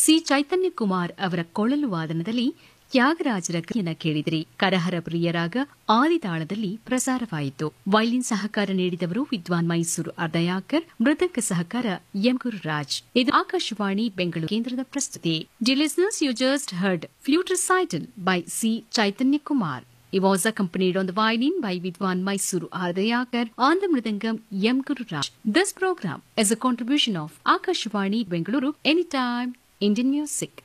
C Chaitanya Kumar ಅವರ ಕೊಳಲು ವಾದನದಲ್ಲಿ ತ್ಯಾಗರಾಜರ ಕೃತಿಯನ್ನ ಕೇಳಿದಿರಿ ಕರಹರ ಪ್ರಿಯರಾಗ ಆದಿತಾಳದಲ್ಲಿ ಪ್ರಸಾರವಾಯಿತು ವೈಲಿನ್ ಸಹಕಾರ ನೀಡಿದವರು ವಿದ್ವಾನ್ ಮೈಸೂರು ಅರ್ದಯಾಕರ್ ಮೃದಂಗ ಸಹಕಾರ ಎಂ ಗುರುರಾಜ್ ಇದು ಆಕಾಶವಾಣಿ ಬೆಂಗಳೂರು ಕೇಂದ್ರದ ಪ್ರಸ್ತುತಿ dear listeners you just heard flute recital by C Chaitanya Kumar He was accompanied on the violin by Vidwan Mysuru Ardayakar on the Mridangam M. Guru Raj. This program is a contribution of Akashvani Bengaluru Anytime Indian Music.